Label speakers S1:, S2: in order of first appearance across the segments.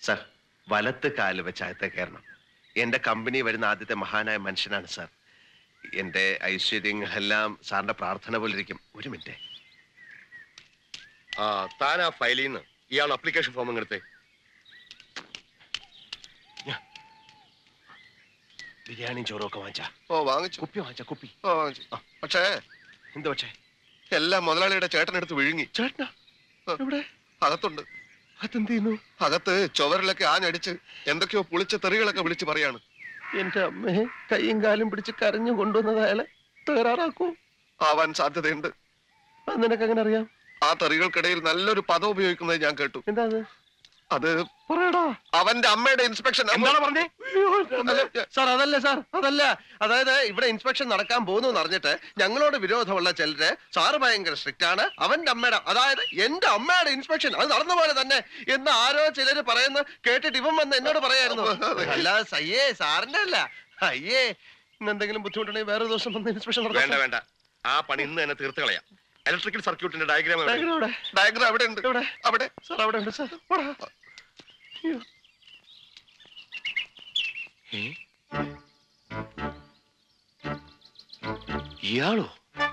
S1: Sir വലത്ത് കാല് വെച്ച് അകത്തെ കയറണം എന്റെ കമ്പനി വരുന്ന ആദ്യത്തെ മഹാനായ മനുഷ്യനാണ് സാർ എന്റെ ഐശ്വര്യങ്ങളെല്ലാം സാറിന്റെ പ്രാർത്ഥന പോലെ ഇരിക്കും ഒരു മിനിറ്റ്
S2: ആ താൻ ആ ഫയലിൽ നിന്ന് ഇയാൾ അപ്ലിക്കേഷൻ ഫോം എടുത്തേ
S1: ബിരിയാണിയും ചോറും ഒക്കെ വാങ്ങിച്ചാ
S2: ഓ വാങ്ങിച്ചു
S1: കുപ്പി വാങ്ങിച്ച കുപ്പി
S2: ഓ വാങ്ങിച്ചു പക്ഷേ
S1: എന്ത് പക്ഷേ
S2: എല്ലാം മുതലാളിയുടെ ചേട്ടനെടുത്ത് വിഴുങ്ങി
S1: ചേട്ടനാ എവിടെ
S2: അകത്തുണ്ട്
S1: അതെന്ത് ചെയ്യുന്നു
S2: അകത്ത് ചുവരിലൊക്കെ ആഞ്ഞടിച്ച് എന്തൊക്കെയോ പുളിച്ച തെറികളൊക്കെ വിളിച്ച് പറയാണ്
S1: എന്റെ അമ്മയെ കൈയും കാലും പിടിച്ച് കരഞ്ഞു കൊണ്ടുവന്നത് അയാളെ തകരാറാക്കൂ
S2: ആവാൻ സാധ്യതയുണ്ട്
S1: അത് നിനക്ക് അങ്ങനെ അറിയാം
S2: ആ തെറികൾക്കിടയിൽ നല്ലൊരു പദം ഉപയോഗിക്കുന്നത് ഞാൻ കേട്ടു
S1: എന്താ അത്
S2: അത്
S1: പറയടാ
S2: അവന്റെ അമ്മയുടെ ഇൻസ്പെക്ഷൻ
S1: എന്താണ് പറഞ്ഞേ സാർ അതല്ല സാർ അതല്ല അതായത് ഇവിടെ ഇൻസ്പെക്ഷൻ നടക്കാൻ പോകുന്നു എന്ന് അറിഞ്ഞിട്ട് ഞങ്ങളോട് വിരോധമുള്ള ചിലര് സാറ് ഭയങ്കര സ്ട്രിക്റ്റ് ആണ് അവന്റെ അമ്മയുടെ അതായത് എന്റെ അമ്മയുടെ ഇൻസ്പെക്ഷൻ അത് നടന്ന പോലെ തന്നെ എന്ന് ആരോ ചിലര് പറയുന്ന കേട്ടിട്ട് ഇവൻ വന്ന് എന്നോട് പറയായിരുന്നു അല്ലാതെ സയ്യേ സാറിന്റെ അല്ല അയ്യേ ഇന്ന് എന്തെങ്കിലും ബുദ്ധിമുട്ടുണ്ടെങ്കിൽ വേറെ ദിവസം വന്ന് ഇൻസ്പെക്ഷൻ
S2: വേണ്ട വേണ്ട ആ പണി ഇന്ന് തന്നെ തീർത്ത് കളയാം ഇലക്ട്രിക്കൽ സർക്യൂട്ടിന്റെ ഡയഗ്രാം
S1: ഇവിടെ
S2: ഡയഗ്രാം അവിടെ ഉണ്ട്
S1: എവിടെ?
S2: അവിടെ
S1: സാർ അവിടെ ഉണ്ട് സാർ പോടാ. അയ്യോ.
S2: ഇയാളോ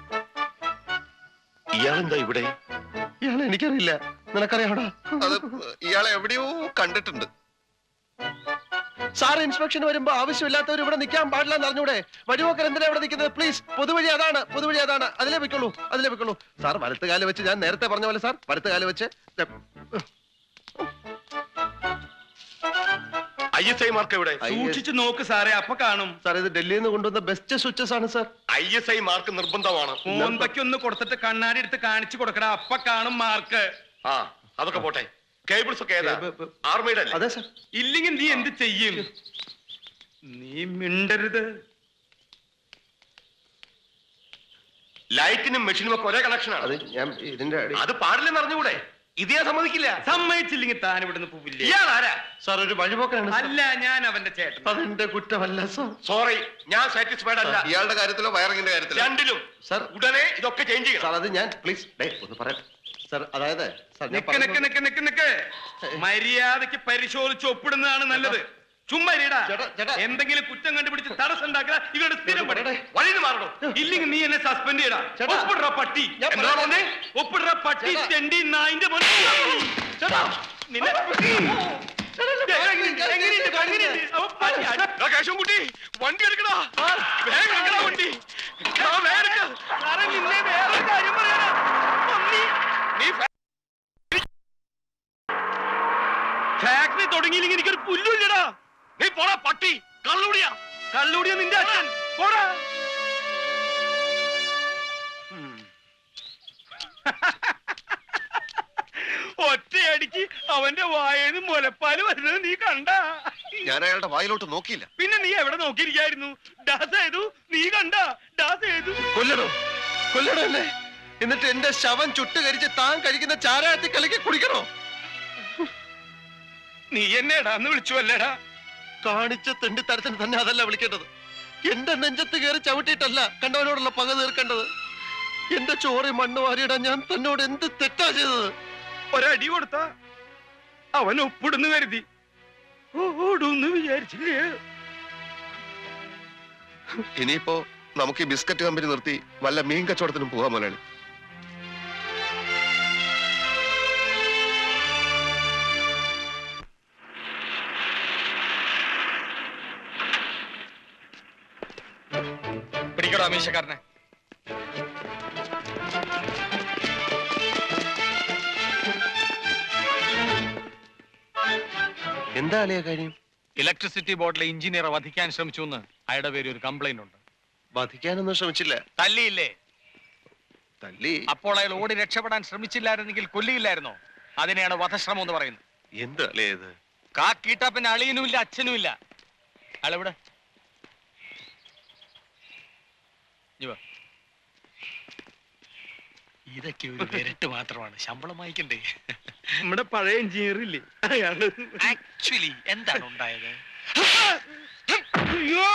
S2: ഇയാളെന്താ ഇവിടെ
S1: ഇയാളെ എനിക്കറിയില്ല നിനക്കറിയാടാ
S2: അത് ഇയാളെ എവിടെയോ കണ്ടിട്ടുണ്ട്
S1: സാർ ഇൻസ്പെക്ഷൻ വരുമ്പോ ആവശ്യമില്ലാത്തവർ ഇവിടെ നിൽക്കാൻ പാടില്ല എന്ന് അറിഞ്ഞൂടെ വഴിപോക്കർ എന്തിനാ ഇവിടെ നിൽക്കുന്നത് പ്ലീസ് പൊതുവഴി അതാണ് പൊതുവഴി അതാണ് അതിലേ വെക്കുള്ളൂ അതിലേ വെക്കുള്ളൂ സാർ വലത്ത് കാല് വെച്ച് ഞാൻ നേരത്തെ പറഞ്ഞ പോലെ സാർ വലത്ത് കാല് വെച്ച്
S2: ഐ എസ് ഐ മാർക്ക് എവിടെ
S3: സൂക്ഷിച്ചു നോക്ക് സാറേ അപ്പൊ കാണും
S1: സാർ ഇത് ഡൽഹിയിൽ നിന്ന് കൊണ്ടുവന്ന ബെസ്റ്റ് സ്വിച്ചസ് ആണ് sir
S2: I S I mark നിർബന്ധമാണ്
S3: മോന്തയ്ക്ക് ഒന്ന് കൊടുത്തിട്ട് കണ്ണാടി എടുത്ത് കാണിച്ചു കൊടുക്കടാ അപ്പൊ കാണും മാർക്ക്
S2: ആ അതൊക്കെ പോട്ടെ കേബിൾസ് ഒക്കെ ഏതാ
S1: കേബിൾ-
S2: ആർമിയുടെ അല്ലേ
S1: അതെ സാർ
S3: ഇല്ലെങ്കിൽ നീ എന്ത് ചെയ്യും നീ മിണ്ടരുത്
S2: ലൈറ്റിനും മെഷീനും ഒക്കെ ഒരേ കണക്ഷനാണ്
S1: അത് ഞാൻ ഇതിന്റെ അടി-
S2: അത് പാടില്ലെന്ന് അറിഞ്ഞുകൂടെ ഇതേ സമ്മതിക്കില്ല
S3: സമ്മതിച്ചില്ലെങ്കിൽ താൻ ഇവിടുന്ന് പോവില്ലേ
S2: ഇയാൾ ആരാ
S1: സാർ ഒരു വഴിപോക്കനാണ് സാർ.
S3: അല്ല ഞാൻ അവന്റെ ചേട്ടൻ
S1: അതെന്റെ കുറ്റമല്ല സാർ
S2: സോറി ഞാൻ സാറ്റിസ്ഫൈഡ് അല്ല ഇയാളുടെ കാര്യത്തിലോ വയറിങ്ങിന്റെ കാര്യത്തിലോ രണ്ടിലും
S1: സാർ
S2: ഉടനെ ഇതൊക്കെ ചേഞ്ച് ചെയ്യണം
S1: സാർ അത് ഞാൻ പ്ലീസ് ഡേ ഒന്ന് പറയാം സാർ അതായത് സാർ ഞാൻ
S3: നിക്ക് നിക്ക്
S1: പറയുന്നത്-
S3: നിക്ക് നിക്ക് നിക്ക് മര്യാദക്ക് പരിശോധിച്ച് ഒപ്പിടുന്നതാണ് നല്ലത് ചുമ്മാ ഇരിടാ.
S1: ചേട്ടാ, ചേട്ടാ.
S3: എന്തെങ്കിലും കുറ്റം കണ്ടുപിടിച്ച് തടസ്സം ഉണ്ടാക്കുക ഇവരുടെ സ്ഥിരം പണി.
S1: പറയട്ടെ.
S2: വഴിന്ന് മാറണം
S3: ഇല്ലെങ്കിൽ നീ എന്നെ സസ്പെൻഡ് ചെയ്യടാ
S1: ചേട്ടാ.
S3: ഒപ്പിടുற പട്ടി
S1: ഞാൻ
S3: എന്താ
S1: പറയാം.
S3: പറഞ്ഞേ ഒപ്പിടുற പട്ടി
S1: ചേട്ടാ.
S3: തെണ്ടി നായിന്റെ മോനെ.
S1: ചേട്ടാ
S3: നിന്നെ എങ്ങനെയുണ്ട്? എങ്ങനെയുണ്ട്? എങ്ങനെയുണ്ട്? അവൻ പട്ടി അടി-
S2: കേശവൻകുട്ടി വണ്ടി എടുക്കടാ വേഗം എടുക്കടാ വണ്ടി ആ, വേഗം എടുക്ക.
S3: സാറേ, നിന്നെ വേറൊരു കാര്യം പറയാനാ. പന്നി.
S2: നീ ഫേ-
S3: ഫാക്ടറി തുടങ്ങിയില്ലെങ്കിൽ എനിക്കൊരു പുല്ലുമില്ലടാ
S2: നീ പോടാ പട്ടി കള്ളുടിയാ
S3: കള്ളൂടിയ നിന്റെ അച്ഛൻ പോടാ ഒറ്റയടിക്ക് അവന്റെ വായേന്ന് മുലപ്പാല് വരുന്നത് നീ കണ്ട
S2: ഞാൻ അയാളുടെ വായിലോട്ട് നോക്കിയില്ല
S3: പിന്നെ നീ എവിടെ നോക്കിയിരിക്കായിരുന്നു ഡാസ് ചെയ്തു നീ കണ്ട ഡാസ് ചെയ്തു
S1: കൊല്ലണോ കൊല്ലണോ എന്നെ എന്നിട്ട് എന്റെ ശവം ചുട്ടുകരിച്ച് താൻ കഴിക്കുന്ന ചാരായത്തിൽ കലക്കി കുടിക്കണോ
S3: നീ എന്നെ ഇടാന്ന് വിളിച്ചു അല്ലേടാ
S1: കാണിച്ച തെണ്ടിത്തരത്തിന് തന്നെ അതല്ല വിളിക്കേണ്ടത് എന്റെ നെഞ്ചത്ത് കയറി ചവിട്ടിയിട്ടല്ല കണ്ടവനോടുള്ള പക തീർക്കേണ്ടത് എന്റെ ചോറി മണ്ണ് വാരിയിടാൻ ഞാൻ തന്നോട് എന്ത് തെറ്റാ ചെയ്തത്
S3: ഒരടി കൊടുത്ത അവൻ ഒപ്പിടുന്നു കരുതി ഓടുന്ന് വിചാരിച്ചില്ലേ
S2: ഇനിയിപ്പോ നമുക്ക് ഈ ബിസ്ക്കറ്റ് കമ്പനി നിർത്തി വല്ല മീൻ കച്ചവടത്തിനും പോകാൻ മുതലാളി
S3: പിടിക്കടോ അമീശക്കാരനെ
S1: എന്താ അളിയ കാര്യം
S4: ഇലക്ട്രിസിറ്റി ബോർഡിലെ എഞ്ചിനീയറെ വധിക്കാൻ ശ്രമിച്ചു എന്ന് അയാളുടെ പേര് ഒരു കംപ്ലൈന്റ് ഉണ്ട്
S1: വധിക്കാനൊന്നും ശ്രമിച്ചില്ല
S4: തല്ലിയില്ലേ
S1: തല്ലി
S4: അപ്പോൾ അയാൾ ഓടി രക്ഷപ്പെടാൻ ശ്രമിച്ചില്ലായിരുന്നെങ്കിൽ കൊല്ലിയില്ലായിരുന്നോ അതിനെയാണ് വധശ്രമം എന്ന് പറയുന്നത്
S1: എന്ത് അളിയ ഇത്
S4: കാക്കീട്ടാ പിന്നെ അളിയനുമില്ല അച്ഛനുമില്ല അയാളെവിടെ ഇഞ്ഞി വാ. ഇതൊക്കെ ഒരു വിരട്ട് മാത്രമാണ് ശമ്പളം വായിക്കണ്ടേ
S3: നമ്മുടെ പഴയ എഞ്ചിനീയർ ഇല്ലേ അയാള്
S4: ആക്ച്വലി എന്താണ് ഉണ്ടായത്
S3: അയ്യോ!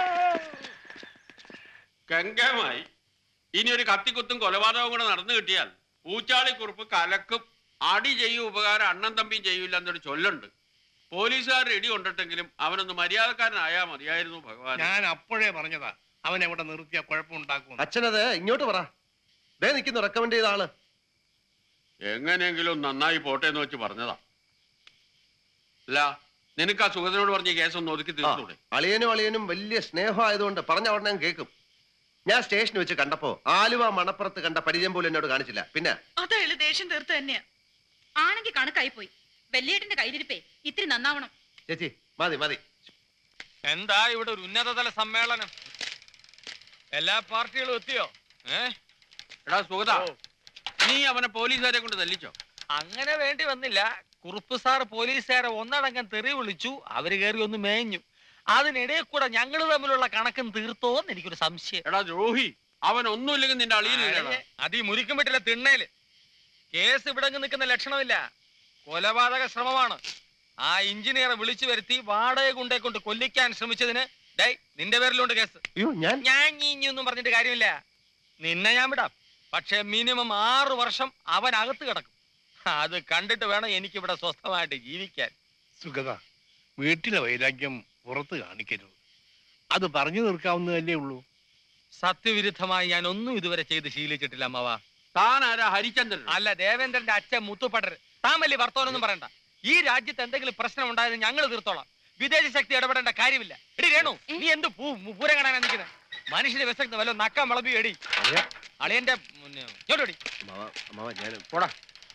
S5: ഗംഗമായി ഇനി ഒരു കത്തിക്കുത്തും കൊലപാതകവും കൂടെ നടന്നു കിട്ടിയാൽ ഊച്ചാളി കുറിപ്പ് കലക്കും അടി ചെയ്യും ഉപകാരം അണ്ണൻ തമ്പിയും ചെയ്യൂല എന്നൊരു ചൊല്ലുണ്ട് പോലീസുകാരുടെ ഇടി കൊണ്ടിട്ടെങ്കിലും അവനൊന്ന് മര്യാദക്കാരനായാ മതിയായിരുന്നു ഭഗവാൻ
S6: ഞാൻ അപ്പോഴേ പറഞ്ഞതാ അവൻ എവിടെ നിർത്തിയ കുഴപ്പമുണ്ടാക്കും
S1: അച്ഛനത് ഇങ്ങോട്ട് പറ ദേ നിൽക്കുന്നു റെക്കമെൻഡ് ചെയ്ത ആള്
S5: എങ്ങനെയെങ്കിലും നന്നായി പോട്ടെ എന്ന് വെച്ച് പറഞ്ഞതാ അല്ല നിനക്ക് ആ സുഗതനോട് പറഞ്ഞ ഈ കേസ് ഒന്ന് ഒതുക്കി
S1: ആ,
S5: തീർത്തൂടെ
S1: അളിയനും അളിയനും വലിയ സ്നേഹമായതുകൊണ്ട് പറഞ്ഞ ഉടനെ ഞാൻ കേൾക്കും ഞാൻ സ്റ്റേഷനിൽ വെച്ച് കണ്ടപ്പോ ആലുവ മണപ്പുറത്ത് കണ്ട പരിചയം പോലും എന്നോട് കാണിച്ചില്ല പിന്നെ
S7: അതയാള് ദേഷ്യം തീർത്ത് തന്നെയാ ആണെങ്കി കണക്കായി പോയി വെള്ളിയേട്ടന്റെ കയ്യിലിരിപ്പേ ഇത്തിരി നന്നാവണം
S1: ചേച്ചി മതി മതി
S4: എന്താ ഇവിടെ ഒരു ഉന്നതതല സമ്മേളനം എല്ലാ പാർട്ടികളും എത്തിയോ ഏ
S5: എടാ സുഗത നീ അവനെ പോലീസുകാരെ കൊണ്ട് തല്ലിച്ചോ
S4: അങ്ങനെ വേണ്ടി വന്നില്ല കുറുപ്പ് സാർ പോലീസുകാരെ ഒന്നടങ്കം തെറി വിളിച്ചു അവര് കയറി ഒന്ന് മേഞ്ഞു അതിനിടയിൽ കൂടെ ഞങ്ങൾ തമ്മിലുള്ള കണക്കും തീർത്തോന്ന് എനിക്കൊരു സംശയം
S5: എടാ ദ്രോഹി അവൻ ഒന്നുമില്ലെങ്കിൽ നിന്റെ അളിയനില്ലടാ
S4: അത് ഈ മുരിക്കും പറ്റില്ല തിണ്ണേല് കേസ് ഇവിടെ നിൽക്കുന്ന ലക്ഷണമില്ല കൊലപാതക ശ്രമമാണ് ആ എഞ്ചിനീയറെ വിളിച്ചു വരുത്തി വാടക കൊണ്ടേ കൊണ്ട് കൊല്ലിക്കാൻ ശ്രമിച്ചതിന് ഡേ നിന്റെ പേരിലുണ്ട് കേസ്
S1: അയ്യോ ഞാൻ
S4: ഞാൻ ഒന്നും പറഞ്ഞിട്ട് കാര്യമില്ല നിന്നെ ഞാൻ വിടാം പക്ഷെ മിനിമം ആറു വർഷം അവൻ അകത്ത് കിടക്കും അത് കണ്ടിട്ട് വേണം എനിക്ക് ഇവിടെ സ്വസ്ഥമായിട്ട് ജീവിക്കാൻ
S6: സുഗത വീട്ടിലെ വൈരാഗ്യം പുറത്ത് കാണിക്കരുത് അത് പറഞ്ഞു തീർക്കാവുന്നതല്ലേ ഉള്ളൂ
S4: സത്യവിരുദ്ധമായി ഞാൻ ഒന്നും ഇതുവരെ ചെയ്ത് ശീലിച്ചിട്ടില്ല അമ്മവ
S5: താൻ ആരാ ഹരിചന്ദ്രൻ
S4: അല്ല ദേവേന്ദ്രന്റെ അച്ഛൻ മുത്തുപടർ താൻ വലിയ വർത്തമാനൊന്നും പറയണ്ട ഈ രാജ്യത്ത് എന്തെങ്കിലും പ്രശ്നം ഉണ്ടായത് ഞങ്ങൾ തീർത്തോളാം വിദേശ ശക്തി ഇടപെടേണ്ട കാര്യമില്ല എടി രേണു നീ എന്ത് പൂ മു- പൂരം കാണാനാ നിൽക്കുന്നത് മനുഷ്യന്റെ വിശക്കുന്ന വല്ല നക്കാൻ വിളമ്പി എടി അളിയന്റെ മുന്നേ ഇങ്ങോട്ടോടി
S1: അമ്മാവ അമ്മാവ ഞാൻ
S4: പോടാ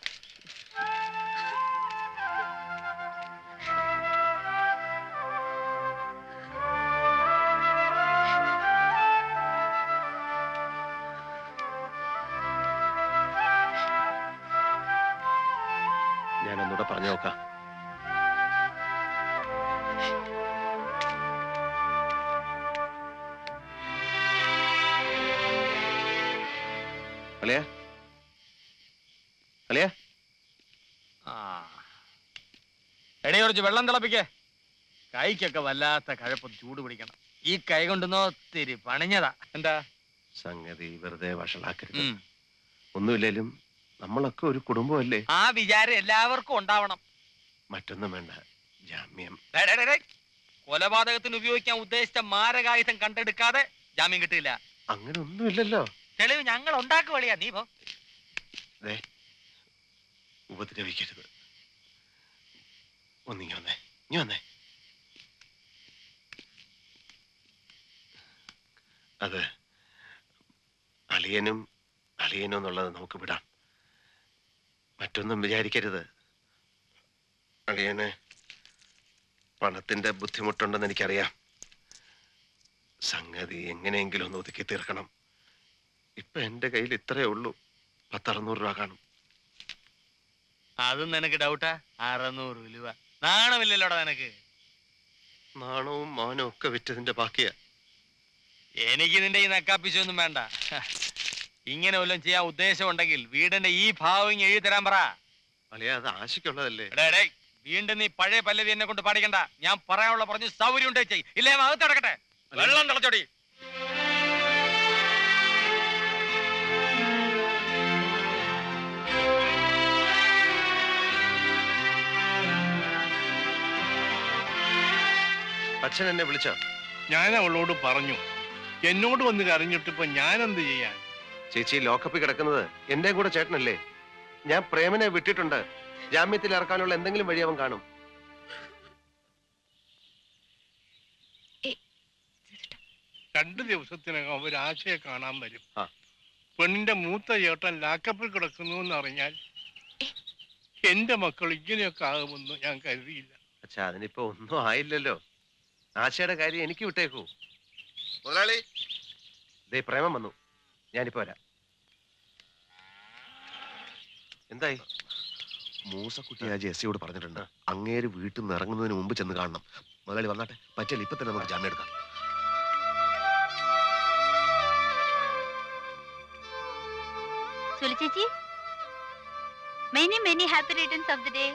S1: ഞാൻ ഒന്നുകൂടെ പറഞ്ഞു നോക്കാം അളിയ അളിയ
S4: ആ എടേ കുറച്ച് വെള്ളം തിളപ്പിക്കേ കൈക്കൊക്കെ വല്ലാത്ത കഴപ്പം ചൂട് പിടിക്കണം ഈ കൈ കൊണ്ടുന്നോ ഒത്തിരി പണിഞ്ഞതാ എന്താ
S1: സംഗതി വെറുതെ വഷളാക്കരുത്
S4: ഉം.
S1: ഒന്നുമില്ലേലും നമ്മളൊക്കെ ഒരു കുടുംബമല്ലേ
S4: ആ വിചാരം എല്ലാവർക്കും ഉണ്ടാവണം
S1: മറ്റൊന്നും വേണ്ട ജാമ്യം
S4: ഡേ, ഡേ, ഡേ, ഡേ. കൊലപാതകത്തിന് ഉപയോഗിക്കാൻ ഉദ്ദേശിച്ച മാരകായുധം കണ്ടെടുക്കാതെ ജാമ്യം കിട്ടില്ല
S1: അങ്ങനെ ഒന്നുമില്ലല്ലോ
S4: തെളിവ് ഞങ്ങൾ ഉണ്ടാക്കുവളിയാ നീ പോ
S1: ദേ ഉപദ്രവിക്കരുത് ഒന്നിങ്ങി വന്നേ ഇനി വന്നേ അത് അളിയനും അളിയനും എന്നുള്ളത് നമുക്ക് വിടാം മറ്റൊന്നും വിചാരിക്കരുത് അളിയന് പണത്തിന്റെ ബുദ്ധിമുട്ടുണ്ടെന്ന് എനിക്കറിയാം സംഗതി എങ്ങനെയെങ്കിലും ഒന്ന് ഒതുക്കി തീർക്കണം ഇപ്പൊ എന്റെ കയ്യിൽ ഇത്രയേ ഉള്ളൂ പത്തറുന്നൂറ് രൂപ കാണും
S4: അതും നിനക്ക് ഡൗട്ടാ അറുന്നൂറ് രൂപ നാണമില്ലല്ലോടാ നിനക്ക്
S1: നാണവും മാനവും ഒക്കെ വിറ്റതിന്റെ ബാക്കിയാ
S4: എനിക്ക് നിന്റെ ഈ നക്കാപ്പിച്ചൊന്നും വേണ്ട ഇങ്ങനെ വല്ലതും ചെയ്യാൻ ഉദ്ദേശമുണ്ടെങ്കിൽ വീടിന്റെ ഈ ഭാവം ഇങ്ങ് എഴുതി തരാൻ പറ
S1: അളിയ അത് ആശയ്ക്കുള്ളതല്ലേ
S4: എടേ, എടേ, വീണ്ടും നീ പഴയ പല്ലവി എന്നെ കൊണ്ട് പാടിക്കണ്ട ഞാൻ പറയാനുള്ള പറഞ്ഞു സൗകര്യം ഉണ്ടേ ചെയ് ഇല്ലേ അകത്ത് കിടക്കട്ടെ വെള്ളം തിളച്ചോടി
S1: അച്ഛൻ എന്നെ വിളിച്ചോ
S6: ഞാൻ അവളോട് പറഞ്ഞു എന്നോട് വന്ന് കരഞ്ഞിട്ടിപ്പോ ഞാൻ എന്ത് ചെയ്യാൻ
S1: ചേച്ചി ലോക്കപ്പിൽ കിടക്കുന്നത് എന്റെ കൂടെ ചേട്ടനല്ലേ ഞാൻ പ്രേമനെ വിട്ടിട്ടുണ്ട് ജാമ്യത്തിൽ ഇറക്കാനുള്ള എന്തെങ്കിലും വഴി അവൻ കാണും
S6: രണ്ടു ദിവസത്തിനകം അവർ ആശയെ കാണാൻ വരും
S1: ആ.
S6: പെണ്ണിന്റെ മൂത്ത ചേട്ടൻ ലാക്കപ്പിൽ കിടക്കുന്നു എന്ന് അറിഞ്ഞാൽ എന്റെ മക്കൾ ഇങ്ങനെയൊക്കെ ആകുമെന്ന് ഞാൻ കരുതിയില്ല
S1: അച്ഛാ അതിനിപ്പോ ഒന്നും ആയില്ലല്ലോ ആശയുടെ കാര്യം എനിക്ക് വിട്ടേക്കൂ
S2: മുതലാളി
S1: ദേ പ്രേമം വന്നു ഞാനിപ്പോ വരാം എന്തായി
S2: മൂസക്കുട്ടി ആ ജെസ്സിയോട് പറഞ്ഞിട്ടുണ്ട് അങ്ങേര് വീട്ടിൽ നിന്ന് ഇറങ്ങുന്നതിന് മുമ്പ് ചെന്ന് കാണണം മുതലാളി വന്നാട്ടെ പറ്റില്ല ഇപ്പൊ തന്നെ നമുക്ക് ജാമ്യം എടുക്കാം
S8: സുലി ചേച്ചി many many happy returns of the day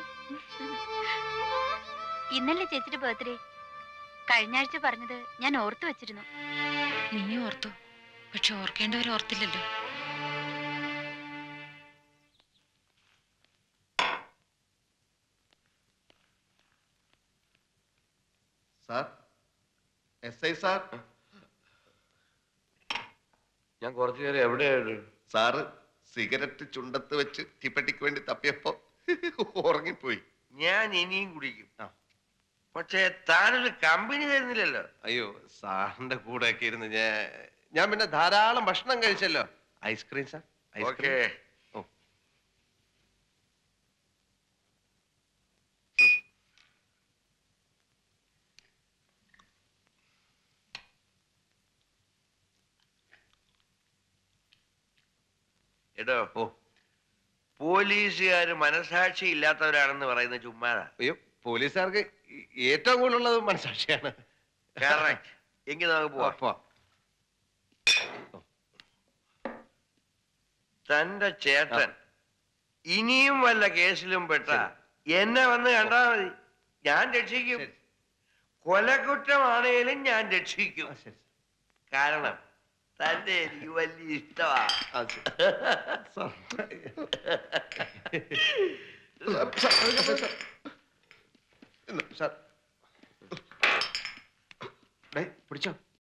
S8: ഇന്നലെ ചേച്ചിയുടെ ബർത്ത്ഡേ കഴിഞ്ഞ ആഴ്ച പറഞ്ഞത് ഞാൻ ഓർത്തു വെച്ചിരുന്നു
S7: നീ ഓർത്തു പക്ഷെ ഓർക്കേണ്ടവർ ഓർത്തില്ലല്ലോ
S2: സാർ എസ് ഐ സാർ
S1: ഞാൻ കുറച്ചു നേരം എവിടെയാണ്
S2: സാറ് സിഗരറ്റ് ചുണ്ടത്ത് വെച്ച് തീപ്പെട്ടിക്ക് വേണ്ടി തപ്പിയപ്പോ ഉറങ്ങിപ്പോയി
S1: ഞാൻ ഇനിയും കുടിക്കും പക്ഷേ താനൊരു കമ്പനി തരുന്നില്ലല്ലോ അയ്യോ സാറിന്റെ കൂടെ ഒക്കെ ഇരുന്ന് ഞാൻ ഞാൻ പിന്നെ ധാരാളം ഭക്ഷണം കഴിച്ചല്ലോ ഐസ്ക്രീം സാർ ഐസ്ക്രീം ഓ
S9: എടോ ഓ പോലീസുകാർ മനസാക്ഷി ഇല്ലാത്തവരാണെന്ന് പറയുന്ന ചുമ്മാതാ
S1: അയ്യോ പോലീസുകാർക്ക് ഈ- ഏറ്റവും കൂടുതലുള്ളത് മനസാക്ഷിയാണ്
S9: Correct. എങ്കിൽ നമുക്ക് പോവാം
S1: പോവാം.
S9: തന്റെ ചേട്ടൻ ഇനിയും വല്ല കേസിലും പെട്ട എന്നെ വന്ന് കണ്ടാ മതി ഞാൻ രക്ഷിക്കും കൊലക്കുറ്റമാണേലും ഞാൻ രക്ഷിക്കും കാരണം തന്റെ എനിക്ക് വലിയ ഇഷ്ടമാ
S1: ആ, സാർ. Sir, sir, sir. ഇന്ന് സാർ ഡേയ്, പിടിച്ചോ